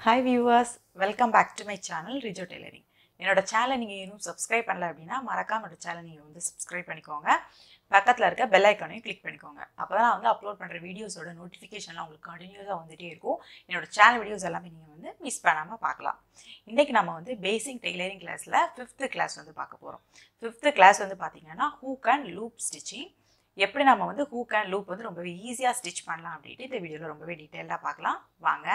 hi viewers welcome back to my channel Rijo tailoring என்னோட சேனலை நீங்கள் இன்னும் சப்ஸ்கிரைப் பண்ணல அப்படின்னா மறக்காம என்னோட சேனல் நீங்கள் வந்து சப்ஸ்கிரைப் பண்ணிக்கோங்க பக்கத்தில் இருக்க பெல் ஐக்கானையும் கிளிக் பண்ணிக்கோங்க அப்போ தான் நான் வந்து அப்லோட் பண்ணுற வீடியோஸோட நோட்டிஃபிகேஷன்லாம் உங்களுக்கு கண்டினியூஸாக வந்துகிட்டே இருக்கும் என்னோட சேனல் வீடியோஸ் எல்லாமே நீங்கள் வந்து மிஸ் பண்ணாமல் பார்க்கலாம் இன்றைக்கி நம்ம வந்து பேசிக் டெய்லரிங் கிளாஸில் ஃபிஃப்த்து கிளாஸ் வந்து பார்க்க போகிறோம் ஃபிஃப்த்து கிளாஸ் வந்து பார்த்தீங்கன்னா ஹூக் அண்ட் லூப் ஸ்டிச்சிங் எப்படி நம்ம வந்து ஹூக் அண்ட் லூப் வந்து ரொம்பவே ஈஸியாக ஸ்டிச் பண்ணலாம் அப்படின்ட்டு இந்த வீடியோவில் ரொம்பவே டீட்டெயிலாக பார்க்கலாம் வாங்க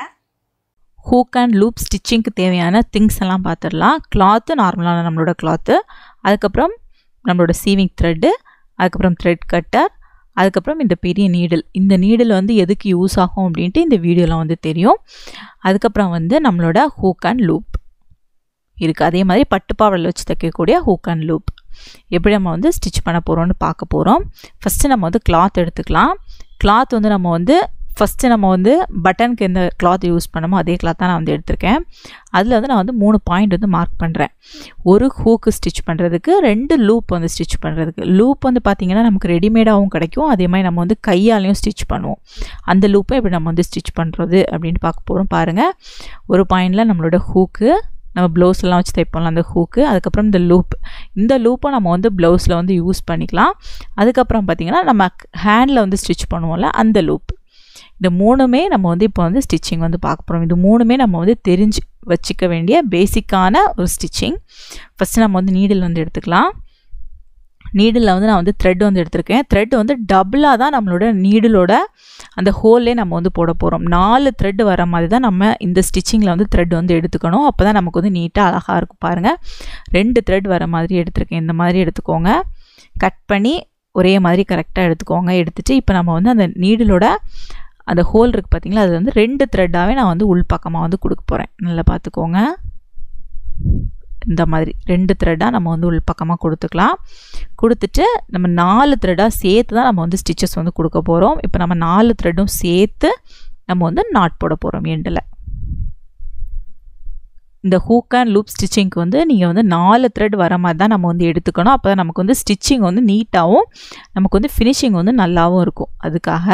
ஹூக் அண்ட் லூப் ஸ்டிச்சிங்க்கு தேவையான திங்ஸ் எல்லாம் பார்த்துடலாம் கிளாத்து நார்மலான நம்மளோட கிளாத்து அதுக்கப்புறம் நம்மளோட சீவிங் த்ரெட்டு அதுக்கப்புறம் த்ரெட் கட்டர் அதுக்கப்புறம் இந்த பெரிய நீடில் இந்த நீடில் வந்து எதுக்கு யூஸ் ஆகும் அப்படின்ட்டு இந்த வீடியோலாம் வந்து தெரியும் அதுக்கப்புறம் வந்து நம்மளோட ஹூக் அண்ட் லூப் இருக்குது அதே மாதிரி பட்டுப்பாவலில் வச்சு தைக்கக்கூடிய ஹூக் அண்ட் லூப் எப்படி நம்ம வந்து ஸ்டிச் பண்ண போகிறோம்னு பார்க்க போகிறோம் ஃபஸ்ட்டு நம்ம வந்து கிளாத் எடுத்துக்கலாம் கிளாத் வந்து நம்ம வந்து ஃபஸ்ட்டு நம்ம வந்து பட்டனுக்கு எந்த கிளாத் யூஸ் பண்ணமோ அதே கிளாத் தான் நான் வந்து எடுத்திருக்கேன் அதில் வந்து நான் வந்து மூணு பாயிண்ட் வந்து மார்க் பண்ணுறேன் ஒரு ஹூக்கு ஸ்டிச் பண்ணுறதுக்கு ரெண்டு லூப் வந்து ஸ்டிச் பண்ணுறதுக்கு லூப் வந்து பார்த்திங்கன்னா நமக்கு ரெடிமேடாகவும் கிடைக்கும் அதே மாதிரி நம்ம வந்து கையாலையும் ஸ்டிச் பண்ணுவோம் அந்த லூப்பை எப்படி நம்ம வந்து ஸ்டிச் பண்ணுறது அப்படின்னு பார்க்க போகிறோம் பாருங்கள் ஒரு பாயிண்டில் நம்மளோட ஹூக்கு நம்ம ப்ளவுஸ்லாம் வச்சு தைப்போம்ல அந்த ஹூக்கு அதுக்கப்புறம் இந்த லூப் இந்த லூப்பை நம்ம வந்து ப்ளவுஸில் வந்து யூஸ் பண்ணிக்கலாம் அதுக்கப்புறம் பார்த்திங்கன்னா நம்ம ஹேண்டில் வந்து ஸ்டிச் பண்ணுவோம்ல அந்த லூப் இந்த மூணுமே நம்ம வந்து இப்போ வந்து ஸ்டிச்சிங் வந்து பார்க்க போகிறோம் இது மூணுமே நம்ம வந்து தெரிஞ்சு வச்சுக்க வேண்டிய பேசிக்கான ஒரு ஸ்டிச்சிங் ஃபஸ்ட்டு நம்ம வந்து நீடில் வந்து எடுத்துக்கலாம் நீடில் வந்து நான் வந்து த்ரெட் வந்து எடுத்திருக்கேன் த்ரெட் வந்து டபுளாக தான் நம்மளோட நீடிலோட அந்த ஹோல்லே நம்ம வந்து போட போகிறோம் நாலு த்ரெட் வர மாதிரி தான் நம்ம இந்த ஸ்டிச்சிங்கில் வந்து த்ரெட் வந்து எடுத்துக்கணும் அப்போ தான் நமக்கு வந்து நீட்டாக அழகாக இருக்கும் பாருங்கள் ரெண்டு த்ரெட் வர மாதிரி எடுத்திருக்கேன் இந்த மாதிரி எடுத்துக்கோங்க கட் பண்ணி ஒரே மாதிரி கரெக்டாக எடுத்துக்கோங்க எடுத்துகிட்டு இப்போ நம்ம வந்து அந்த நீடிலோட அந்த ஹோல் இருக்குது பார்த்தீங்களா அது வந்து ரெண்டு த்ரெட்டாகவே நான் வந்து உள்பக்கமாக வந்து கொடுக்க போகிறேன் நல்லா பார்த்துக்கோங்க இந்த மாதிரி ரெண்டு த்ரெட்டாக நம்ம வந்து உள்பக்கமாக கொடுத்துக்கலாம் கொடுத்துட்டு நம்ம நாலு த்ரெட்டாக சேர்த்து தான் நம்ம வந்து ஸ்டிச்சஸ் வந்து கொடுக்க போகிறோம் இப்போ நம்ம நாலு த்ரெட்டும் சேர்த்து நம்ம வந்து நாட் போட போகிறோம் எண்டில் இந்த ஹூக் அண்ட் லூப் ஸ்டிச்சிங்க்கு வந்து நீங்கள் வந்து நாலு த்ரெட் வர மாதிரி தான் நம்ம வந்து எடுத்துக்கணும் அப்போ தான் நமக்கு வந்து ஸ்டிச்சிங் வந்து நீட்டாகவும் நமக்கு வந்து ஃபினிஷிங் வந்து நல்லாவும் இருக்கும் அதுக்காக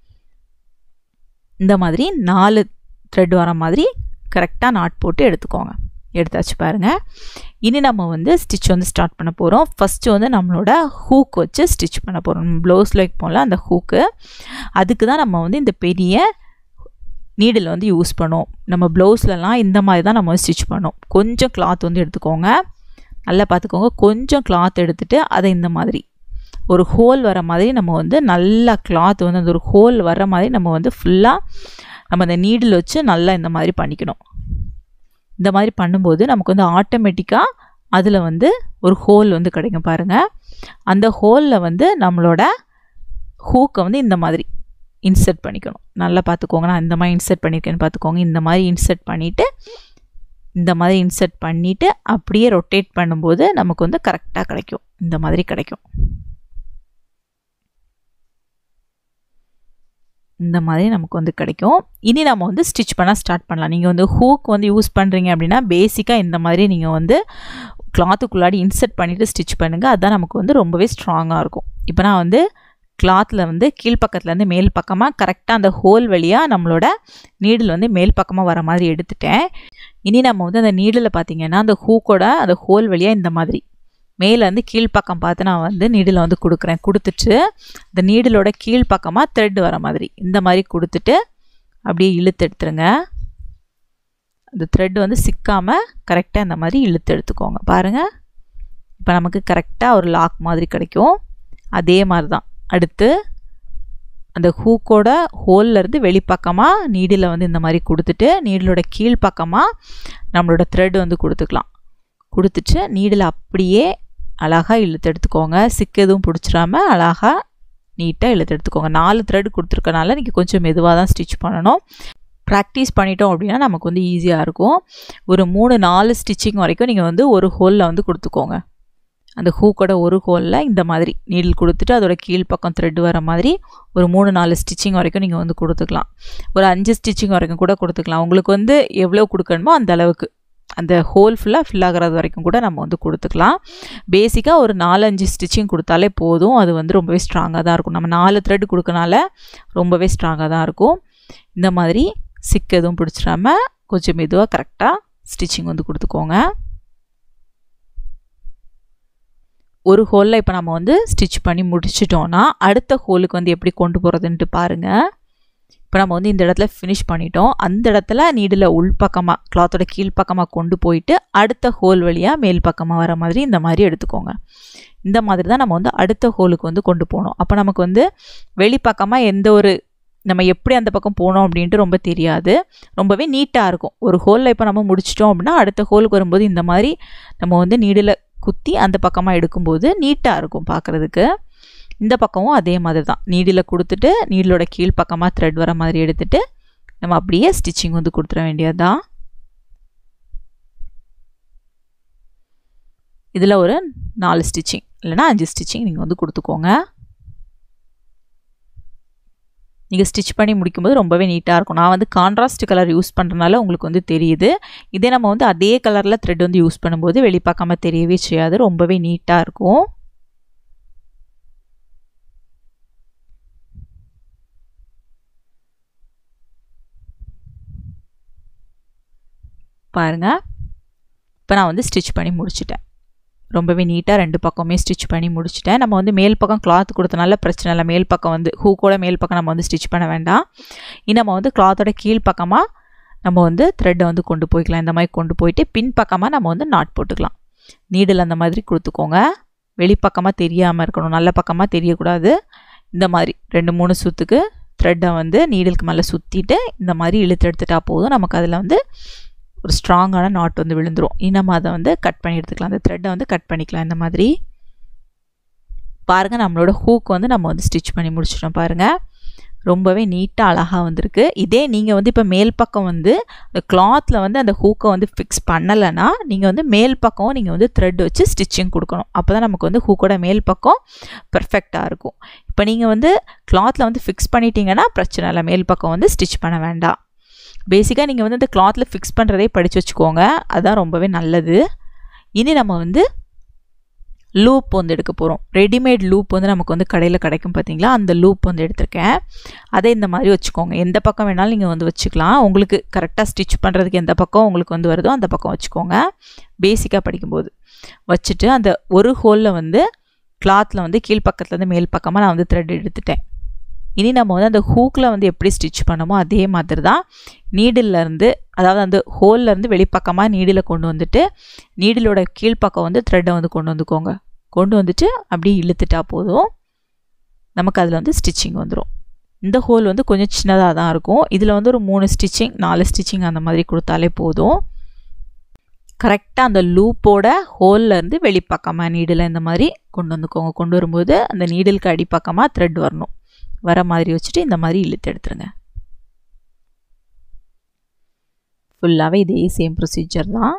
இந்த மாதிரி நாலு த்ரெட் வர மாதிரி கரெக்டாக நாட் போட்டு எடுத்துக்கோங்க எடுத்தாச்சு பாருங்கள் இனி நம்ம வந்து ஸ்டிச் வந்து ஸ்டார்ட் பண்ண போகிறோம் ஃபஸ்ட்டு வந்து நம்மளோட ஹூக் வச்சு ஸ்டிச் பண்ண போகிறோம் ப்ளவுஸில் வைப்போம்ல அந்த ஹூக்கு அதுக்கு தான் நம்ம வந்து இந்த பெரிய நீடில் வந்து யூஸ் பண்ணுவோம் நம்ம ப்ளவுஸ்லலாம் இந்த மாதிரி தான் நம்ம ஸ்டிச் பண்ணோம் கொஞ்சம் கிளாத் வந்து எடுத்துக்கோங்க நல்லா பார்த்துக்கோங்க கொஞ்சம் கிளாத் எடுத்துகிட்டு அதை இந்த மாதிரி ஒரு ஹோல் வர மாதிரி நம்ம வந்து நல்லா கிளாத் வந்து அந்த ஒரு ஹோல் வர மாதிரி நம்ம வந்து ஃபுல்லாக நம்ம அந்த நீடில் வச்சு நல்லா இந்த மாதிரி பண்ணிக்கணும் இந்த மாதிரி பண்ணும்போது நமக்கு வந்து ஆட்டோமேட்டிக்காக அதில் வந்து ஒரு ஹோல் வந்து கிடைக்கும் பாருங்கள் அந்த ஹோலில் வந்து நம்மளோட ஹூக்கை வந்து இந்த மாதிரி இன்சர்ட் பண்ணிக்கணும் நல்லா பார்த்துக்கோங்க நான் இந்த மாதிரி இன்சர்ட் பண்ணியிருக்கேன்னு பார்த்துக்கோங்க இந்த மாதிரி இன்சர்ட் பண்ணிவிட்டு இந்த மாதிரி இன்சர்ட் பண்ணிவிட்டு அப்படியே ரொட்டேட் பண்ணும்போது நமக்கு வந்து கரெக்டாக கிடைக்கும் இந்த மாதிரி கிடைக்கும் இந்த மாதிரி நமக்கு வந்து கிடைக்கும் இனி நம்ம வந்து ஸ்டிச் பண்ண ஸ்டார்ட் பண்ணலாம் நீங்கள் வந்து ஹூக் வந்து யூஸ் பண்ணுறீங்க அப்படின்னா பேசிக்காக இந்த மாதிரி நீங்கள் வந்து கிளாத்துக்குள்ளாடி இன்சர்ட் பண்ணிவிட்டு ஸ்டிச் பண்ணுங்கள் அதுதான் நமக்கு வந்து ரொம்பவே ஸ்ட்ராங்காக இருக்கும் இப்போ நான் வந்து கிளாத்தில் வந்து கீழ்ப்பக்கத்துலேருந்து மேல் பக்கமாக கரெக்டாக அந்த ஹோல் வழியாக நம்மளோட நீடில் வந்து மேல் பக்கமாக வர மாதிரி எடுத்துட்டேன் இனி நம்ம வந்து அந்த நீடில் பார்த்திங்கன்னா அந்த ஹூக்கோட அந்த ஹோல் வழியாக இந்த மாதிரி மேலேருந்து கீழ்ப்பக்கம் பார்த்து நான் வந்து நீடில் வந்து கொடுக்குறேன் கொடுத்துட்டு இந்த நீடிலோட கீழ்ப்பக்கமாக த்ரெட் வர மாதிரி இந்த மாதிரி கொடுத்துட்டு அப்படியே இழுத்து எடுத்துருங்க அந்த த்ரெட் வந்து சிக்காமல் கரெக்டாக இந்த மாதிரி இழுத்து எடுத்துக்கோங்க பாருங்கள் இப்போ நமக்கு கரெக்டாக ஒரு லாக் மாதிரி கிடைக்கும் அதே மாதிரி தான் அடுத்து அந்த ஹூக்கோட ஹோல்லேருந்து வெளிப்பக்கமாக நீடில் வந்து இந்த மாதிரி கொடுத்துட்டு நீடிலோட கீழ்ப்பக்கமாக நம்மளோட த்ரெட் வந்து கொடுத்துக்கலாம் கொடுத்துட்டு நீடில் அப்படியே அழகாக இழுத்து எடுத்துக்கோங்க சிக்கு எதுவும் பிடிச்சிடாம அழகாக நீட்டாக இழுத்து எடுத்துக்கோங்க நாலு த்ரெட் கொடுத்துருக்கனால நீங்கள் கொஞ்சம் மெதுவாக தான் ஸ்டிச் பண்ணணும் ப்ராக்டிஸ் பண்ணிட்டோம் அப்படின்னா நமக்கு வந்து ஈஸியாக இருக்கும் ஒரு மூணு நாலு ஸ்டிச்சிங் வரைக்கும் நீங்கள் வந்து ஒரு ஹோலில் வந்து கொடுத்துக்கோங்க அந்த ஹூக்கோட ஒரு ஹோலில் இந்த மாதிரி நீடில் கொடுத்துட்டு அதோட கீழ்ப்பக்கம் த்ரெட் வர மாதிரி ஒரு மூணு நாலு ஸ்டிச்சிங் வரைக்கும் நீங்கள் வந்து கொடுத்துக்கலாம் ஒரு அஞ்சு ஸ்டிச்சிங் வரைக்கும் கூட கொடுத்துக்கலாம் உங்களுக்கு வந்து எவ்வளோ கொடுக்கணுமோ அந்த அளவுக்கு அந்த ஹோல் ஃபுல்லாக ஃபில் ஆகிறது வரைக்கும் கூட நம்ம வந்து கொடுத்துக்கலாம் பேசிக்காக ஒரு நாலஞ்சு ஸ்டிச்சிங் கொடுத்தாலே போதும் அது வந்து ரொம்பவே ஸ்ட்ராங்காக தான் இருக்கும் நம்ம நாலு த்ரெட் கொடுக்கனால ரொம்பவே ஸ்ட்ராங்காக தான் இருக்கும் இந்த மாதிரி சிக்கு எதுவும் பிடிச்சிடாம கொஞ்சம் மெதுவாக கரெக்டாக ஸ்டிச்சிங் வந்து கொடுத்துக்கோங்க ஒரு ஹோலில் இப்போ நம்ம வந்து ஸ்டிச் பண்ணி முடிச்சிட்டோன்னா அடுத்த ஹோலுக்கு வந்து எப்படி கொண்டு போகிறதுன்ட்டு பாருங்கள் இப்போ நம்ம வந்து இந்த இடத்துல ஃபினிஷ் பண்ணிட்டோம் அந்த இடத்துல நீடில் உள்பக்கமாக கிளாத்தோட கீழ்ப்பக்கமாக கொண்டு போயிட்டு அடுத்த ஹோல் வழியாக மேல் பக்கமாக வர மாதிரி இந்த மாதிரி எடுத்துக்கோங்க இந்த மாதிரி தான் நம்ம வந்து அடுத்த ஹோலுக்கு வந்து கொண்டு போகணும் அப்போ நமக்கு வந்து வெளிப்பக்கமாக எந்த ஒரு நம்ம எப்படி அந்த பக்கம் போனோம் அப்படின்ட்டு ரொம்ப தெரியாது ரொம்பவே நீட்டாக இருக்கும் ஒரு ஹோலில் இப்போ நம்ம முடிச்சிட்டோம் அப்படின்னா அடுத்த ஹோலுக்கு வரும்போது இந்த மாதிரி நம்ம வந்து நீடில் குத்தி அந்த பக்கமாக எடுக்கும்போது நீட்டாக இருக்கும் பார்க்குறதுக்கு இந்த பக்கமும் அதே மாதிரி தான் நீடில் கொடுத்துட்டு நீடிலோட கீழ் பக்கமாக த்ரெட் வர மாதிரி எடுத்துட்டு நம்ம அப்படியே ஸ்டிச்சிங் வந்து கொடுத்துட வேண்டியது தான் இதில் ஒரு நாலு ஸ்டிச்சிங் இல்லைனா அஞ்சு ஸ்டிச்சிங் நீங்கள் வந்து கொடுத்துக்கோங்க நீங்கள் ஸ்டிச் பண்ணி முடிக்கும்போது ரொம்பவே நீட்டாக இருக்கும் நான் வந்து கான்ட்ராஸ்ட் கலர் யூஸ் பண்ணுறதுனால உங்களுக்கு வந்து தெரியுது இதே நம்ம வந்து அதே கலரில் த்ரெட் வந்து யூஸ் பண்ணும்போது வெளிப்பாக்காமல் தெரியவே செய்யாது ரொம்பவே நீட்டாக இருக்கும் பாருங்கள் இப்போ நான் வந்து ஸ்டிச் பண்ணி முடிச்சிட்டேன் ரொம்பவே நீட்டாக ரெண்டு பக்கமே ஸ்டிச் பண்ணி முடிச்சிட்டேன் நம்ம வந்து மேல் பக்கம் கிளாத் கொடுத்தனால பிரச்சனை இல்லை மேல் பக்கம் வந்து ஹூக்கோட மேல் பக்கம் நம்ம வந்து ஸ்டிச் பண்ண வேண்டாம் இனி நம்ம வந்து கிளாத்தோட கீழ் பக்கமாக நம்ம வந்து த்ரெட்டை வந்து கொண்டு போய்க்கலாம் இந்த மாதிரி கொண்டு போயிட்டு பின் பக்கமாக நம்ம வந்து நாட் போட்டுக்கலாம் நீடில் அந்த மாதிரி கொடுத்துக்கோங்க வெளிப்பக்கமாக தெரியாமல் இருக்கணும் நல்ல பக்கமாக தெரியக்கூடாது இந்த மாதிரி ரெண்டு மூணு சுற்றுக்கு த்ரெட்டை வந்து நீடிலுக்கு மேலே சுற்றிட்டு இந்த மாதிரி இழுத்து எடுத்துட்டா போதும் நமக்கு அதில் வந்து ஒரு ஸ்ட்ராங்கான நாட் வந்து விழுந்துடும் இனம் அதை வந்து கட் பண்ணி எடுத்துக்கலாம் அந்த த்ரெட்டை வந்து கட் பண்ணிக்கலாம் இந்த மாதிரி பாருங்கள் நம்மளோட ஹூக் வந்து நம்ம வந்து ஸ்டிச் பண்ணி முடிச்சிட்டோம் பாருங்கள் ரொம்பவே நீட்டாக அழகாக வந்திருக்கு இதே நீங்கள் வந்து இப்போ மேல் பக்கம் வந்து அந்த கிளாத்தில் வந்து அந்த ஹூக்கை வந்து ஃபிக்ஸ் பண்ணலைன்னா நீங்கள் வந்து மேல் பக்கம் நீங்கள் வந்து த்ரெட் வச்சு ஸ்டிச்சிங் கொடுக்கணும் அப்போ தான் நமக்கு வந்து ஹூக்கோட மேல் பக்கம் பர்ஃபெக்டாக இருக்கும் இப்போ நீங்கள் வந்து கிளாத்தில் வந்து ஃபிக்ஸ் பண்ணிட்டீங்கன்னா பிரச்சனை இல்லை மேல் பக்கம் வந்து ஸ்டிச் பண்ண வேண்டாம் பேசிக்காக நீங்கள் வந்து அந்த கிளாத்தில் ஃபிக்ஸ் பண்ணுறதே படித்து வச்சுக்கோங்க அதுதான் ரொம்பவே நல்லது இனி நம்ம வந்து லூப் வந்து எடுக்க போகிறோம் ரெடிமேட் லூப் வந்து நமக்கு வந்து கடையில் கிடைக்கும் பார்த்தீங்களா அந்த லூப் வந்து எடுத்திருக்கேன் அதை இந்த மாதிரி வச்சுக்கோங்க எந்த பக்கம் வேணாலும் நீங்கள் வந்து வச்சுக்கலாம் உங்களுக்கு கரெக்டாக ஸ்டிச் பண்ணுறதுக்கு எந்த பக்கம் உங்களுக்கு வந்து வருதோ அந்த பக்கம் வச்சுக்கோங்க பேசிக்காக படிக்கும்போது வச்சுட்டு அந்த ஒரு ஹோலில் வந்து கிளாத்தில் வந்து கீழ்ப்பக்கத்துலேருந்து மேல் பக்கமாக நான் வந்து த்ரெட் எடுத்துட்டேன் இனி நம்ம வந்து அந்த ஹூக்கில் வந்து எப்படி ஸ்டிச் பண்ணமோ அதே மாதிரி தான் நீடிலேருந்து அதாவது அந்த ஹோல்லேருந்து வெளிப்பக்கமாக நீடில் கொண்டு வந்துட்டு நீடிலோட கீழ்ப்பக்கம் வந்து த்ரெட்டை வந்து கொண்டு வந்துக்கோங்க கொண்டு வந்துட்டு அப்படியே இழுத்துட்டா போதும் நமக்கு அதில் வந்து ஸ்டிச்சிங் வந்துடும் இந்த ஹோல் வந்து கொஞ்சம் சின்னதாக தான் இருக்கும் இதில் வந்து ஒரு மூணு ஸ்டிச்சிங் நாலு ஸ்டிச்சிங் அந்த மாதிரி கொடுத்தாலே போதும் கரெக்டாக அந்த லூப்போட ஹோல்லேருந்து வெளிப்பக்கமாக நீடில் இந்த மாதிரி கொண்டு வந்துக்கோங்க கொண்டு வரும்போது அந்த நீடிலுக்கு அடிப்பக்கமாக த்ரெட் வரணும் வர மாதிரி வச்சுட்டு இந்த மாதிரி இழுத்து எடுத்துருங்க ஃபுல்லாகவே இதே சேம் ப்ரொசீஜர் தான்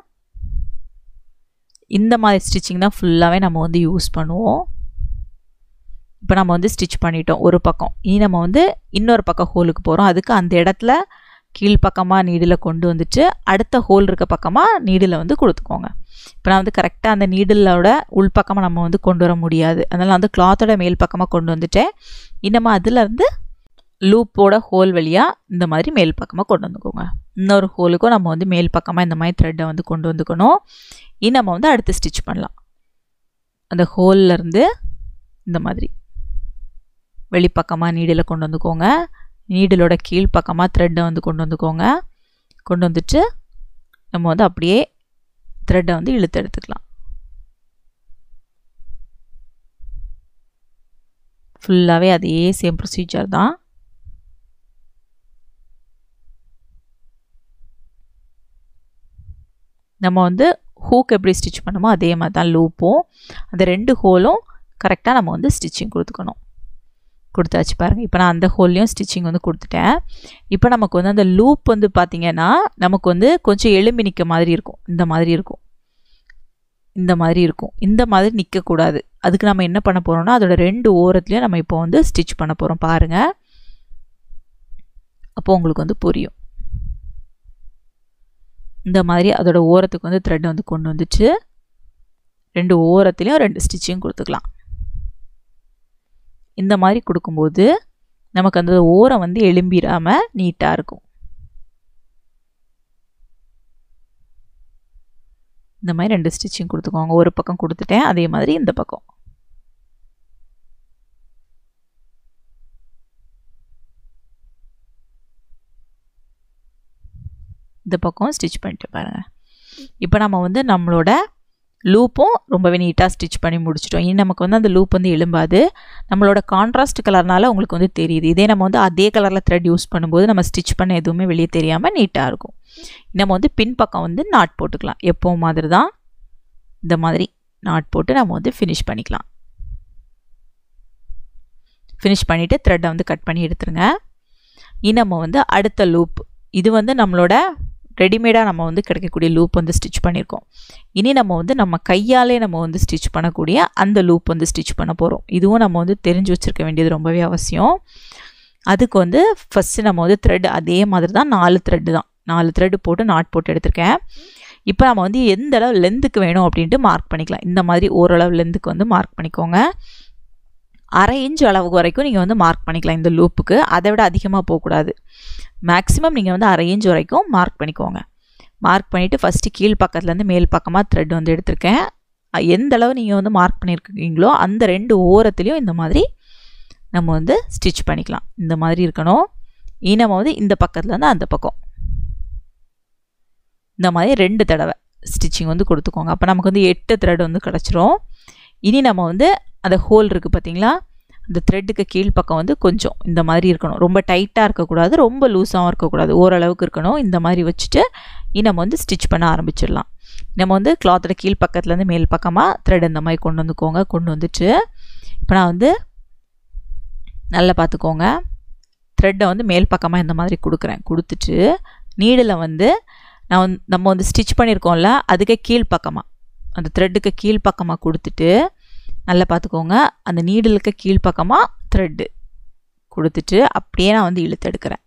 இந்த மாதிரி ஸ்டிச்சிங் தான் ஃபுல்லாகவே நம்ம வந்து யூஸ் பண்ணுவோம் இப்போ நம்ம வந்து ஸ்டிச் பண்ணிட்டோம் ஒரு பக்கம் இனி நம்ம வந்து இன்னொரு பக்கம் ஹோலுக்கு போகிறோம் அதுக்கு அந்த இடத்துல கீழ்ப்பக்கமாக நீடில் கொண்டு வந்துட்டு அடுத்த ஹோல் இருக்க பக்கமாக நீடில் வந்து கொடுத்துக்கோங்க இப்போ நான் வந்து கரெக்டாக அந்த நீடிலோட உள்பக்கமாக நம்ம வந்து கொண்டு வர முடியாது அதனால் வந்து கிளாத்தோட மேல் பக்கமாக கொண்டு வந்துட்டேன் இன்னமும் அதுலேருந்து லூப்போட ஹோல் வழியாக இந்த மாதிரி மேல் பக்கமாக கொண்டு வந்துக்கோங்க இன்னொரு ஹோலுக்கும் நம்ம வந்து மேல் பக்கமாக இந்த மாதிரி த்ரெட்டை வந்து கொண்டு வந்துக்கணும் இனி நம்ம வந்து அடுத்து ஸ்டிச் பண்ணலாம் அந்த ஹோல்லேருந்து இந்த மாதிரி வெளிப்பக்கமாக நீடில் கொண்டு வந்துக்கோங்க நீடிலோட கீழ் பக்கமாக த்ரெட்டை வந்து கொண்டு வந்துக்கோங்க கொண்டு வந்துட்டு நம்ம வந்து அப்படியே த்ரெட்டை வந்து இழுத்து எடுத்துக்கலாம் ஃபுல்லாகவே அதே சேம் ப்ரொசீஜர் தான் நம்ம வந்து ஹூக் எப்படி ஸ்டிச் பண்ணுமோ அதே மாதிரி தான் லூப்பும் அந்த ரெண்டு ஹோலும் கரெக்டாக நம்ம வந்து ஸ்டிச்சிங் கொடுத்துக்கணும் கொடுத்தாச்சு பாருங்கள் இப்போ நான் அந்த ஹோல்லையும் ஸ்டிச்சிங் வந்து கொடுத்துட்டேன் இப்போ நமக்கு வந்து அந்த லூப் வந்து பார்த்திங்கன்னா நமக்கு வந்து கொஞ்சம் எலும்பி நிற்க மாதிரி இருக்கும் இந்த மாதிரி இருக்கும் இந்த மாதிரி இருக்கும் இந்த மாதிரி நிற்கக்கூடாது அதுக்கு நம்ம என்ன பண்ண போகிறோம்னா அதோட ரெண்டு ஓரத்துலையும் நம்ம இப்போ வந்து ஸ்டிச் பண்ண போகிறோம் பாருங்கள் அப்போ உங்களுக்கு வந்து புரியும் இந்த மாதிரி அதோட ஓரத்துக்கு வந்து த்ரெட் வந்து கொண்டு வந்துச்சு ரெண்டு ஓரத்துலேயும் ரெண்டு ஸ்டிச்சிங் கொடுத்துக்கலாம் இந்த மாதிரி கொடுக்கும்போது நமக்கு அந்த ஓரம் வந்து எலும்பிடாமல் நீட்டாக இருக்கும் இந்த மாதிரி ரெண்டு ஸ்டிச்சிங் கொடுத்துக்கோங்க ஒரு பக்கம் கொடுத்துட்டேன் அதே மாதிரி இந்த பக்கம் இந்த பக்கம் ஸ்டிச் பண்ணிட்டு பாருங்கள் இப்போ நம்ம வந்து நம்மளோட லூப்பும் ரொம்பவே நீட்டாக ஸ்டிச் பண்ணி முடிச்சிட்டோம் இனி நமக்கு வந்து அந்த லூப் வந்து எழும்பாது நம்மளோட கான்ட்ராஸ்ட் கலர்னால உங்களுக்கு வந்து தெரியுது இதே நம்ம வந்து அதே கலரில் த்ரெட் யூஸ் பண்ணும்போது நம்ம ஸ்டிச் பண்ண எதுவுமே வெளியே தெரியாமல் நீட்டாக இருக்கும் நம்ம வந்து பின்பக்கம் வந்து நாட் போட்டுக்கலாம் எப்போ மாதிரி தான் இந்த மாதிரி நாட் போட்டு நம்ம வந்து ஃபினிஷ் பண்ணிக்கலாம் ஃபினிஷ் பண்ணிவிட்டு த்ரெட்டை வந்து கட் பண்ணி எடுத்துருங்க இனி நம்ம வந்து அடுத்த லூப் இது வந்து நம்மளோட ரெடிமேடாக நம்ம வந்து கிடைக்கக்கூடிய லூப் வந்து ஸ்டிச் பண்ணியிருக்கோம் இனி நம்ம வந்து நம்ம கையாலே நம்ம வந்து ஸ்டிச் பண்ணக்கூடிய அந்த லூப் வந்து ஸ்டிச் பண்ண போகிறோம் இதுவும் நம்ம வந்து தெரிஞ்சு வச்சுருக்க வேண்டியது ரொம்பவே அவசியம் அதுக்கு வந்து ஃபஸ்ட்டு நம்ம வந்து த்ரெட் அதே மாதிரி தான் நாலு த்ரெட்டு தான் நாலு த்ரெட்டு போட்டு நாட் போட்டு எடுத்திருக்கேன் இப்போ நம்ம வந்து எந்த அளவு லென்த்துக்கு வேணும் அப்படின்ட்டு மார்க் பண்ணிக்கலாம் இந்த மாதிரி ஓரளவு லென்த்துக்கு வந்து மார்க் பண்ணிக்கோங்க அரை இன்ச் அளவுக்கு வரைக்கும் நீங்கள் வந்து மார்க் பண்ணிக்கலாம் இந்த லூப்புக்கு அதை விட அதிகமாக போகக்கூடாது மேக்ஸிமம் நீங்கள் வந்து அரை இன்ச் வரைக்கும் மார்க் பண்ணிக்கோங்க மார்க் பண்ணிவிட்டு ஃபஸ்ட்டு கீழ் பக்கத்துலேருந்து மேல் பக்கமாக த்ரெட் வந்து எடுத்திருக்கேன் எந்த அளவு நீங்கள் வந்து மார்க் பண்ணியிருக்கீங்களோ அந்த ரெண்டு ஓரத்துலேயும் இந்த மாதிரி நம்ம வந்து ஸ்டிச் பண்ணிக்கலாம் இந்த மாதிரி இருக்கணும் இனி நம்ம வந்து இந்த பக்கத்துலேருந்து அந்த பக்கம் இந்த மாதிரி ரெண்டு தடவை ஸ்டிச்சிங் வந்து கொடுத்துக்கோங்க அப்போ நமக்கு வந்து எட்டு த்ரெட் வந்து கிடச்சிரும் இனி நம்ம வந்து அந்த ஹோல் இருக்குது பார்த்தீங்களா அந்த த்ரெட்டுக்கு கீழ்ப்பக்கம் வந்து கொஞ்சம் இந்த மாதிரி இருக்கணும் ரொம்ப டைட்டாக இருக்கக்கூடாது ரொம்ப லூஸாகவும் இருக்கக்கூடாது ஓரளவுக்கு இருக்கணும் இந்த மாதிரி வச்சுட்டு இனி நம்ம வந்து ஸ்டிச் பண்ண ஆரம்பிச்சிடலாம் நம்ம வந்து கிளாத்தோட கீழ் பக்கத்துலேருந்து மேல் பக்கமாக த்ரெட் இந்த மாதிரி கொண்டு வந்துக்கோங்க கொண்டு வந்துட்டு இப்போ நான் வந்து நல்லா பார்த்துக்கோங்க த்ரெட்டை வந்து மேல் பக்கமாக இந்த மாதிரி கொடுக்குறேன் கொடுத்துட்டு நீடில் வந்து நான் வந்து நம்ம வந்து ஸ்டிச் பண்ணியிருக்கோம்ல அதுக்கு கீழ் பக்கமாக அந்த த்ரெட்டுக்கு கீழ் பக்கமாக கொடுத்துட்டு நல்லா பார்த்துக்கோங்க அந்த நீடலுக்கு கீழ் பக்கமாக த்ரெட்டு கொடுத்துட்டு அப்படியே நான் வந்து இழுத்து எடுக்கிறேன்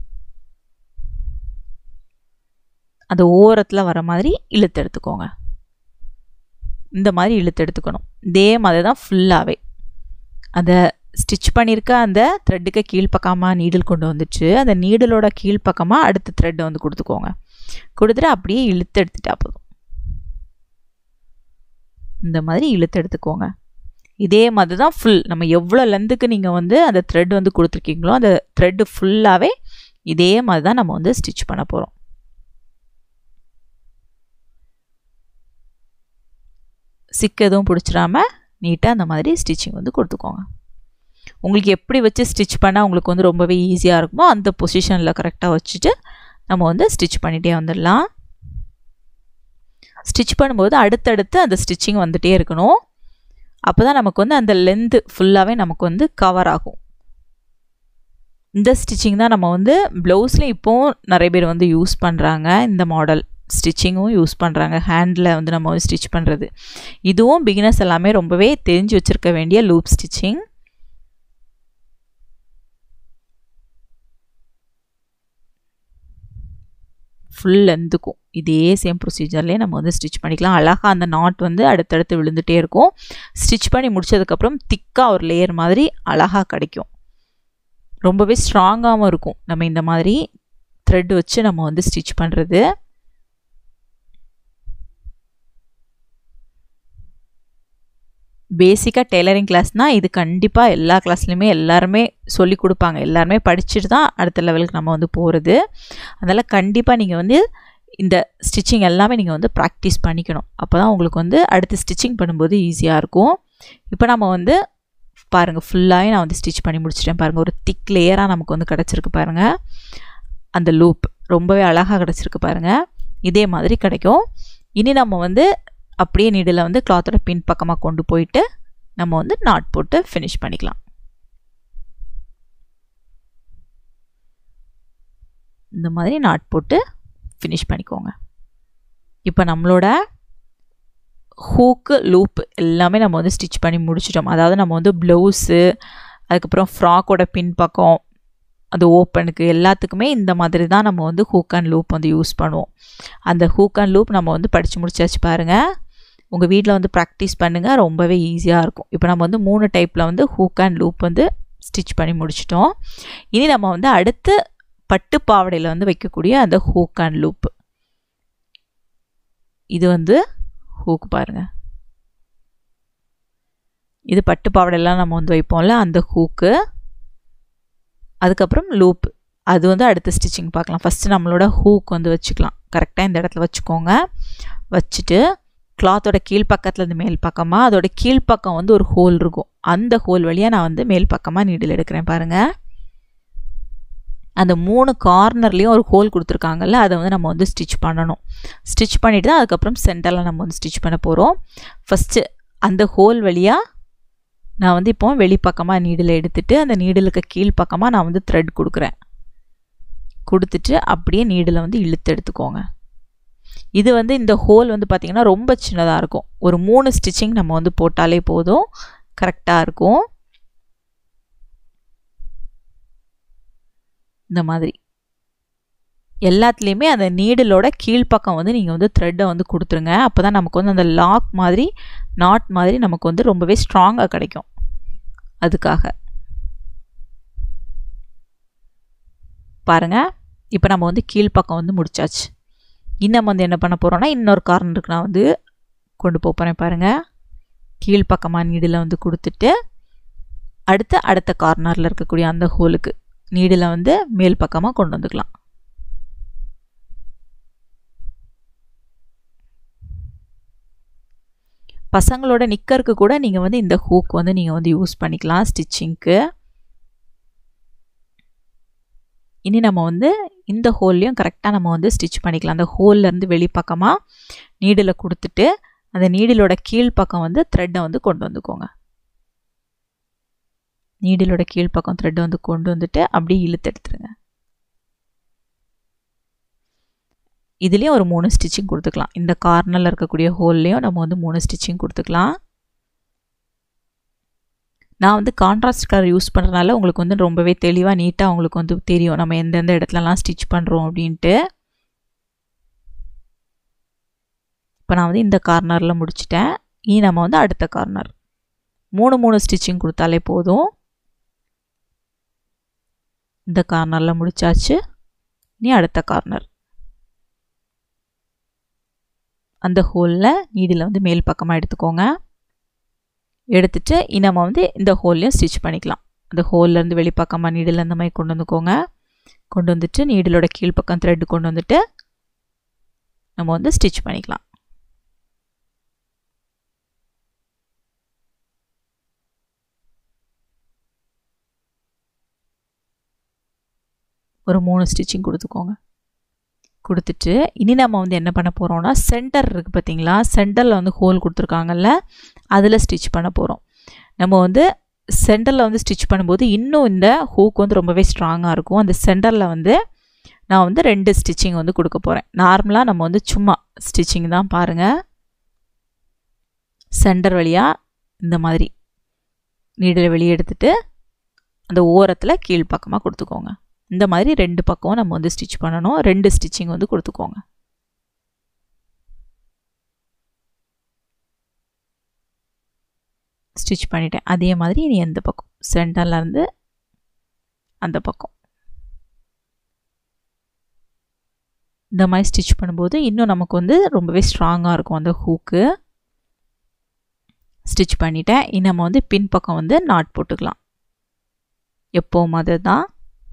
அந்த ஓரத்தில் வர மாதிரி இழுத்து எடுத்துக்கோங்க இந்த மாதிரி இழுத்து எடுத்துக்கணும் இதே மாதிரி தான் ஃபுல்லாகவே அதை ஸ்டிச் பண்ணியிருக்க அந்த த்ரெட்டுக்கு கீழ்ப்பக்கமாக நீடில் கொண்டு வந்துச்சு அந்த நீடலோட கீழ்ப்பக்கமாக அடுத்த த்ரெட்டை வந்து கொடுத்துக்கோங்க கொடுத்துட்டு அப்படியே இழுத்து எடுத்துட்டா போதும் இந்த மாதிரி இழுத்து எடுத்துக்கோங்க இதே மாதிரி தான் ஃபுல் நம்ம எவ்வளோ லென்த்துக்கு நீங்கள் வந்து அந்த த்ரெட் வந்து கொடுத்துருக்கீங்களோ அந்த த்ரெட்டு ஃபுல்லாகவே இதே மாதிரி தான் நம்ம வந்து ஸ்டிச் பண்ண போகிறோம் சிக்கு எதுவும் பிடிச்சிடாம நீட்டாக அந்த மாதிரி ஸ்டிச்சிங் வந்து கொடுத்துக்கோங்க உங்களுக்கு எப்படி வச்சு ஸ்டிச் பண்ணால் உங்களுக்கு வந்து ரொம்பவே ஈஸியாக இருக்குமோ அந்த பொசிஷனில் கரெக்டாக வச்சுட்டு நம்ம வந்து ஸ்டிச் பண்ணிகிட்டே வந்துடலாம் ஸ்டிச் பண்ணும்போது அடுத்தடுத்து அந்த ஸ்டிச்சிங் வந்துகிட்டே இருக்கணும் அப்போ தான் நமக்கு வந்து அந்த லென்த்து ஃபுல்லாகவே நமக்கு வந்து கவர் ஆகும் இந்த ஸ்டிச்சிங் தான் நம்ம வந்து ப்ளவுஸில் இப்போவும் நிறைய பேர் வந்து யூஸ் பண்ணுறாங்க இந்த மாடல் ஸ்டிச்சிங்கும் யூஸ் பண்ணுறாங்க ஹேண்டில் வந்து நம்ம வந்து ஸ்டிச் பண்ணுறது இதுவும் பிகினர்ஸ் எல்லாமே ரொம்பவே தெரிஞ்சு வச்சுருக்க வேண்டிய லூப் ஸ்டிச்சிங் ஃபுல் லென்த்துக்கும் இதே சேம் ப்ரொசீஜர்லேயே நம்ம வந்து ஸ்டிச் பண்ணிக்கலாம் அழகாக அந்த நாட் வந்து அடுத்தடுத்து விழுந்துகிட்டே இருக்கும் ஸ்டிச் பண்ணி முடிச்சதுக்கப்புறம் திக்காக ஒரு லேயர் மாதிரி அழகாக கிடைக்கும் ரொம்பவே ஸ்ட்ராங்காகவும் இருக்கும் நம்ம இந்த மாதிரி த்ரெட் வச்சு நம்ம வந்து ஸ்டிச் பண்ணுறது பேசிக்காக டெய்லரிங் கிளாஸ்னால் இது கண்டிப்பாக எல்லா கிளாஸ்லையுமே எல்லாருமே சொல்லி கொடுப்பாங்க எல்லாருமே படிச்சுட்டு தான் அடுத்த லெவலுக்கு நம்ம வந்து போகிறது அதனால் கண்டிப்பாக நீங்கள் வந்து இந்த ஸ்டிச்சிங் எல்லாமே நீங்கள் வந்து ப்ராக்டிஸ் பண்ணிக்கணும் அப்போ தான் உங்களுக்கு வந்து அடுத்து ஸ்டிச்சிங் பண்ணும்போது ஈஸியாக இருக்கும் இப்போ நம்ம வந்து பாருங்கள் ஃபுல்லாகவே நான் வந்து ஸ்டிச் பண்ணி முடிச்சிட்டேன் பாருங்கள் ஒரு திக் லேயராக நமக்கு வந்து கிடச்சிருக்கு பாருங்கள் அந்த லூப் ரொம்பவே அழகாக கிடச்சிருக்கு பாருங்கள் இதே மாதிரி கிடைக்கும் இனி நம்ம வந்து அப்படியே நீடில் வந்து கிளாத்தோட பின் பக்கமாக கொண்டு போயிட்டு நம்ம வந்து நாட் போட்டு ஃபினிஷ் பண்ணிக்கலாம் இந்த மாதிரி நாட் போட்டு ஃபினிஷ் பண்ணிக்கோங்க இப்போ நம்மளோட ஹூக்கு லூப் எல்லாமே நம்ம வந்து ஸ்டிச் பண்ணி முடிச்சிட்டோம் அதாவது நம்ம வந்து ப்ளவுஸு அதுக்கப்புறம் ஃப்ராக்கோட பின் பக்கம் அது ஓப்பனுக்கு எல்லாத்துக்குமே இந்த மாதிரி தான் நம்ம வந்து ஹூக் அண்ட் லூப் வந்து யூஸ் பண்ணுவோம் அந்த ஹூக் அண்ட் லூப் நம்ம வந்து படித்து முடிச்சாச்சு பாருங்கள் உங்கள் வீட்டில் வந்து ப்ராக்டிஸ் பண்ணுங்கள் ரொம்பவே ஈஸியாக இருக்கும் இப்போ நம்ம வந்து மூணு டைப்பில் வந்து ஹூக் அண்ட் லூப் வந்து ஸ்டிச் பண்ணி முடிச்சிட்டோம் இனி நம்ம வந்து அடுத்து பட்டு பாவடையில் வந்து வைக்கக்கூடிய அந்த ஹூக் அண்ட் லூப் இது வந்து ஹூக் பாருங்கள் இது பட்டு பாவாடையெல்லாம் நம்ம வந்து வைப்போம்ல அந்த ஹூக்கு அதுக்கப்புறம் லூப் அது வந்து அடுத்த ஸ்டிச்சிங் பார்க்கலாம் ஃபஸ்ட்டு நம்மளோட ஹூக் வந்து வச்சுக்கலாம் கரெக்டாக இந்த இடத்துல வச்சுக்கோங்க வச்சுட்டு கிளாத்தோட கீழ்ப்பக்கத்தில் இருந்து மேல் பக்கமாக அதோட கீழ்ப்பக்கம் வந்து ஒரு ஹோல் இருக்கும் அந்த ஹோல் வழியாக நான் வந்து மேல் பக்கமாக நீடில் எடுக்கிறேன் பாருங்கள் அந்த மூணு கார்னர்லேயும் ஒரு ஹோல் கொடுத்துருக்காங்கல்ல அதை வந்து நம்ம வந்து ஸ்டிச் பண்ணணும் ஸ்டிச் பண்ணிவிட்டு தான் அதுக்கப்புறம் சென்டரில் நம்ம வந்து ஸ்டிச் பண்ண போகிறோம் ஃபஸ்ட்டு அந்த ஹோல் வழியாக நான் வந்து இப்போ வெளிப்பக்கமாக நீடில் எடுத்துட்டு அந்த நீடிலுக்கு கீழ்ப்பக்கமாக நான் வந்து த்ரெட் கொடுக்குறேன் கொடுத்துட்டு அப்படியே நீடில் வந்து இழுத்து எடுத்துக்கோங்க இது வந்து இந்த ஹோல் வந்து பார்த்திங்கன்னா ரொம்ப சின்னதாக இருக்கும் ஒரு மூணு ஸ்டிச்சிங் நம்ம வந்து போட்டாலே போதும் கரெக்டாக இருக்கும் இந்த மாதிரி எல்லாத்துலேயுமே அந்த நீடிலோட கீழ்ப்பக்கம் வந்து நீங்கள் வந்து த்ரெட்டை வந்து கொடுத்துருங்க அப்போ தான் நமக்கு வந்து அந்த லாக் மாதிரி நாட் மாதிரி நமக்கு வந்து ரொம்பவே ஸ்ட்ராங்காக கிடைக்கும் அதுக்காக பாருங்கள் இப்போ நம்ம வந்து கீழ்ப்பக்கம் வந்து முடிச்சாச்சு இன்னும் வந்து என்ன பண்ண போகிறோன்னா இன்னொரு கார்னருக்கு நான் வந்து கொண்டு போக போகிறேன் பாருங்கள் கீழ்ப்பக்கமாக நீடில் வந்து கொடுத்துட்டு அடுத்து அடுத்த கார்னரில் இருக்கக்கூடிய அந்த ஹோலுக்கு நீடில் வந்து மேல் பக்கமாக கொண்டு வந்துக்கலாம் பசங்களோட நிக்கருக்கு கூட நீங்கள் வந்து இந்த ஹூக் வந்து நீங்கள் வந்து யூஸ் பண்ணிக்கலாம் ஸ்டிச்சிங்க்கு இனி நம்ம வந்து இந்த ஹோல்லையும் கரெக்டாக நம்ம வந்து ஸ்டிச் பண்ணிக்கலாம் அந்த ஹோல்லேருந்து வெளிப்பக்கமாக நீடில் கொடுத்துட்டு அந்த நீடிலோட கீழ்ப்பக்கம் வந்து த்ரெட்டை வந்து கொண்டு வந்துக்கோங்க நீடிலோட கீழ்ப்பக்கம் த்ரெட்டை வந்து கொண்டு வந்துட்டு அப்படியே இழுத்து எடுத்துருங்க இதுலேயும் ஒரு மூணு ஸ்டிச்சிங் கொடுத்துக்கலாம் இந்த கார்னரில் இருக்கக்கூடிய ஹோல்லையும் நம்ம வந்து மூணு ஸ்டிச்சிங் கொடுத்துக்கலாம் நான் வந்து கான்ட்ராஸ்ட் கலர் யூஸ் பண்ணுறதுனால உங்களுக்கு வந்து ரொம்பவே தெளிவாக நீட்டாக உங்களுக்கு வந்து தெரியும் நம்ம எந்தெந்த இடத்துலலாம் ஸ்டிச் பண்ணுறோம் அப்படின்ட்டு இப்போ நான் வந்து இந்த கார்னரில் முடிச்சிட்டேன் இனி நம்ம வந்து அடுத்த கார்னர் மூணு மூணு ஸ்டிச்சிங் கொடுத்தாலே போதும் இந்த கார்னரில் முடிச்சாச்சு இனி அடுத்த கார்னர் அந்த ஹோலில் நீடில் வந்து மேல் பக்கமாக எடுத்துக்கோங்க எடுத்துட்டு நம்ம வந்து இந்த ஹோல்லையும் ஸ்டிச் பண்ணிக்கலாம் அந்த ஹோல்லேருந்து வெளிப்பக்கமாக நீடில் அந்த மாதிரி கொண்டு வந்துக்கோங்க கொண்டு வந்துட்டு நீடிலோட கீழ்ப்பக்கம் த்ரெட் கொண்டு வந்துட்டு நம்ம வந்து ஸ்டிச் பண்ணிக்கலாம் ஒரு மூணு ஸ்டிச்சிங் கொடுத்துக்கோங்க கொடுத்துட்டு இனி நம்ம வந்து என்ன பண்ண போகிறோம்னா சென்டர் இருக்குது பார்த்தீங்களா சென்டரில் வந்து ஹோல் கொடுத்துருக்காங்கல்ல அதில் ஸ்டிச் பண்ண போகிறோம் நம்ம வந்து சென்டரில் வந்து ஸ்டிச் பண்ணும்போது இன்னும் இந்த ஹூக் வந்து ரொம்பவே ஸ்ட்ராங்காக இருக்கும் அந்த சென்டரில் வந்து நான் வந்து ரெண்டு ஸ்டிச்சிங் வந்து கொடுக்க போகிறேன் நார்மலாக நம்ம வந்து சும்மா ஸ்டிச்சிங் தான் பாருங்கள் சென்டர் வழியாக இந்த மாதிரி நீடில் வெளியே எடுத்துட்டு அந்த ஓரத்தில் கீழ்ப்பக்கமாக கொடுத்துக்கோங்க இந்த மாதிரி ரெண்டு பக்கம் நம்ம வந்து ஸ்டிச் பண்ணணும் ரெண்டு ஸ்டிச்சிங் வந்து கொடுத்துக்கோங்க ஸ்டிச் பண்ணிட்டேன் அதே மாதிரி இனி எந்த பக்கம் சென்டர்லேருந்து அந்த பக்கம் இந்த மாதிரி ஸ்டிச் பண்ணும்போது இன்னும் நமக்கு வந்து ரொம்பவே ஸ்ட்ராங்காக இருக்கும் அந்த ஹூக்கு ஸ்டிச் பண்ணிட்டேன் இனி நம்ம வந்து பின்பக்கம் வந்து நாட் போட்டுக்கலாம் எப்போவும் மாதிரி தான்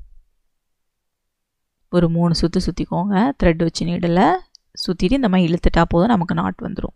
ஒரு மூணு சுற்று சுற்றிக்கோங்க த்ரெட் வச்சு நீடில் சுற்றிட்டு இந்த மாதிரி இழுத்துட்டா போதும் நமக்கு நாட் வந்துடும்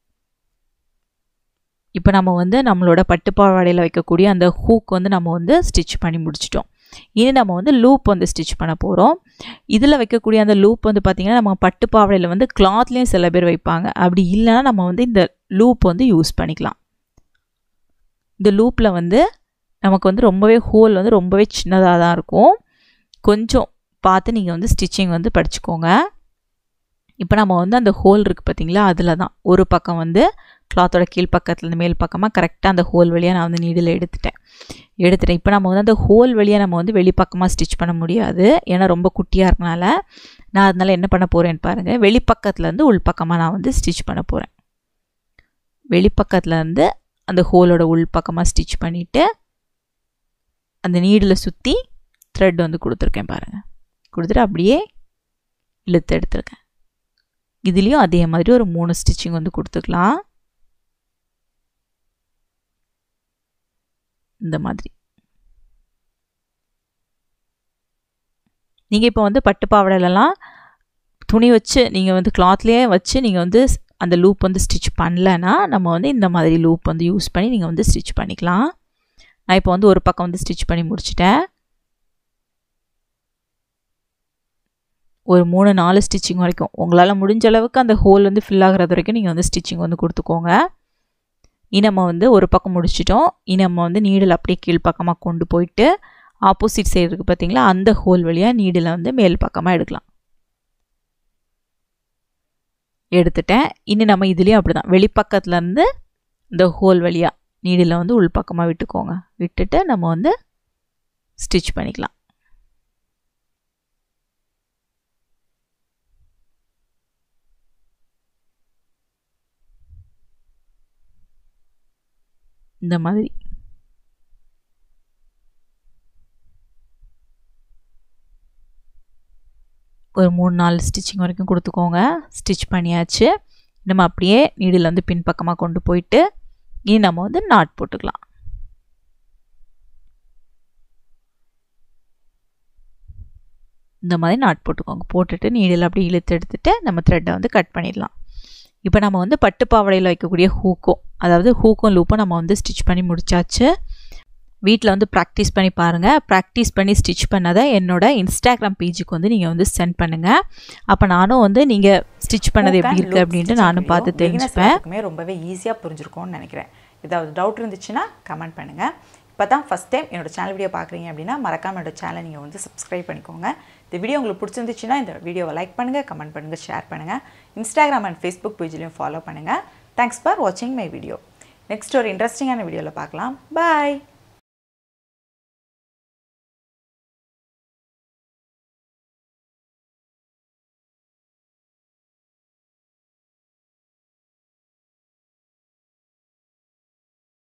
இப்போ நம்ம வந்து நம்மளோட பட்டுப்பாவாடையில் வைக்கக்கூடிய அந்த ஹூக் வந்து நம்ம வந்து ஸ்டிச் பண்ணி முடிச்சிட்டோம் இனி நம்ம வந்து லூப் வந்து ஸ்டிச் பண்ண போகிறோம் இதில் வைக்கக்கூடிய அந்த லூப் வந்து பார்த்திங்கன்னா நம்ம பட்டுப்பாவாடையில் வந்து கிளாத்லேயும் சில பேர் வைப்பாங்க அப்படி இல்லைன்னா நம்ம வந்து இந்த லூப் வந்து யூஸ் பண்ணிக்கலாம் இந்த லூப்பில் வந்து நமக்கு வந்து ரொம்பவே ஹோல் வந்து ரொம்பவே சின்னதாக தான் இருக்கும் கொஞ்சம் பார்த்து நீங்கள் வந்து ஸ்டிச்சிங் வந்து படிச்சுக்கோங்க இப்போ நம்ம வந்து அந்த ஹோல் இருக்குது பார்த்தீங்களா அதில் தான் ஒரு பக்கம் வந்து கிளாத்தோட கீழ் பக்கத்துலேருந்து மேல் பக்கமாக கரெக்டாக அந்த ஹோல் வழியாக நான் வந்து நீடில் எடுத்துட்டேன் எடுத்துட்டேன் இப்போ நம்ம வந்து அந்த ஹோல் வழியாக நம்ம வந்து வெளிப்பக்கமாக ஸ்டிச் பண்ண முடியாது ஏன்னா ரொம்ப குட்டியாக இருக்கனால நான் அதனால் என்ன பண்ண போகிறேன்னு பாருங்கள் வெளிப்பக்கத்துலேருந்து உள்பக்கமாக நான் வந்து ஸ்டிச் பண்ண போகிறேன் வெளிப்பக்கத்துலேருந்து அந்த ஹோலோட உள்பக்கமாக ஸ்டிச் பண்ணிவிட்டு அந்த நீடில் சுற்றி த்ரெட் வந்து கொடுத்துருக்கேன் பாருங்கள் கொடுத்துட்டு அப்படியே இழுத்து எடுத்துருக்கேன் இதுலேயும் அதே மாதிரி ஒரு மூணு ஸ்டிச்சிங் வந்து கொடுத்துக்கலாம் இந்த மாதிரி நீங்கள் இப்போ வந்து பட்டு பாவாடையிலலாம் துணி வச்சு நீங்கள் வந்து கிளாத்லேயே வச்சு நீங்கள் வந்து அந்த லூப் வந்து ஸ்டிச் பண்ணலன்னா நம்ம வந்து இந்த மாதிரி லூப் வந்து யூஸ் பண்ணி நீங்கள் வந்து ஸ்டிச் பண்ணிக்கலாம் நான் இப்போ வந்து ஒரு பக்கம் வந்து ஸ்டிச் பண்ணி முடிச்சிட்டேன் ஒரு மூணு நாலு ஸ்டிச்சிங் வரைக்கும் உங்களால் முடிஞ்ச அளவுக்கு அந்த ஹோல் வந்து ஃபில் ஆகிறது வரைக்கும் நீங்கள் வந்து ஸ்டிச்சிங் வந்து கொடுத்துக்கோங்க இனி நம்ம வந்து ஒரு பக்கம் முடிச்சிட்டோம் இனி நம்ம வந்து நீடில் அப்படியே கீழ்ப்பக்கமாக கொண்டு போயிட்டு ஆப்போசிட் சைடு இருக்குது பார்த்தீங்களா அந்த ஹோல் வழியாக நீடில் வந்து மேல் பக்கமாக எடுக்கலாம் எடுத்துட்டேன் இனி நம்ம இதுலேயும் அப்படி தான் வெளிப்பக்கத்துலேருந்து இந்த ஹோல் வழியாக நீடில் வந்து உள்பக்கமாக விட்டுக்கோங்க விட்டுட்டு நம்ம வந்து ஸ்டிச் பண்ணிக்கலாம் இந்த மாதிரி ஒரு மூணு நாலு ஸ்டிச்சிங் வரைக்கும் கொடுத்துக்கோங்க ஸ்டிச் பண்ணியாச்சு நம்ம அப்படியே நீடில் வந்து பின்பக்கமாக கொண்டு போயிட்டு இனி நம்ம வந்து நாட் போட்டுக்கலாம் இந்த மாதிரி நாட் போட்டுக்கோங்க போட்டுட்டு நீடில் அப்படி இழுத்து எடுத்துட்டு நம்ம த்ரெட்டை வந்து கட் பண்ணிடலாம் இப்போ நம்ம வந்து பட்டு பாவாடையில் வைக்கக்கூடிய ஹூக்கும் அதாவது ஹூக்கும் லூப்பும் நம்ம வந்து ஸ்டிச் பண்ணி முடிச்சாச்சு வீட்டில் வந்து ப்ராக்டிஸ் பண்ணி பாருங்கள் ப்ராக்டிஸ் பண்ணி ஸ்டிச் பண்ணதை என்னோட இன்ஸ்டாகிராம் பேஜுக்கு வந்து நீங்கள் வந்து சென்ட் பண்ணுங்கள் அப்போ நானும் வந்து நீங்கள் ஸ்டிச் பண்ணது எப்படி இருக்குது அப்படின்ட்டு நானும் பார்த்து தெரிஞ்சுப்பேன் தெரிஞ்சுப்பேன் ரொம்பவே ஈஸியாக புரிஞ்சிருக்கும்னு நினைக்கிறேன் ஏதாவது டவுட் இருந்துச்சுன்னா கமெண்ட் பண்ணுங்கள் இப்போ தான் ஃபஸ்ட் டைம் என்னோட சேனல் வீடியோ பார்க்குறீங்க அப்படின்னா மறக்காம என்னோட சேனலை நீங்கள் வந்து சப்ஸ்கிரைப் பண்ணிக்கோங்க இந்த வீடியோ உங்களுக்கு பிடிச்சிருந்துச்சுன்னா இந்த வீடியோவை லைக் பண்ணுங்கள் கமெண்ட் பண்ணுங்கள் ஷேர் பண்ணுங்கள் இன்ஸ்டாகிராம் அண்ட் ஃபேஸ்புக் பேஜ்லையும் ஃபாலோ பண்ணுங்கள் தேங்க்ஸ் ஃபார் வாட்சிங் மை வீடியோ நெக்ஸ்ட் ஒரு இன்ட்ரெஸ்டிங்கான வீடியோவில் பார்க்கலாம் பாய்